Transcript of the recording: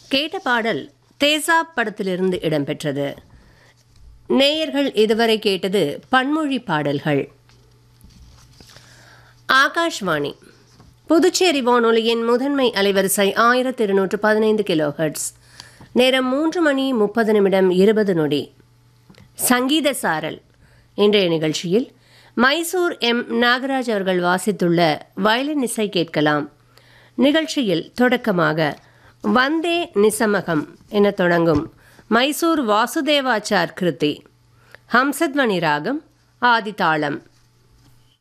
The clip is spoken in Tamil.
கேட்ட பாடல் தேசாப் படத்திலிருந்து இடம்பெற்றது நேயர்கள் இதுவரை கேட்டது பன்மொழி பாடல்கள் ஆகாஷ்வாணி புதுச்சேரி வானொலியின் முதன்மை அலைவரிசை ஆயிரத்தி இருநூற்று பதினைந்து கிலோ ஹெர்ட்ஸ் நேரம் மூன்று மணி முப்பது நிமிடம் இருபது நொடி சங்கீத சாரல் இன்றைய நிகழ்ச்சியில் மைசூர் எம் நாகராஜ் அவர்கள் வாசித்துள்ள வயலின் இசை கேட்கலாம் நிகழ்ச்சியில் தொடக்கமாக வந்தே நிசமகம் என தொடங்கும் மைசூர் வாசுதேவாச்சார் கிருதி ஹம்சத்வனி ராகம் ஆதிதாளம்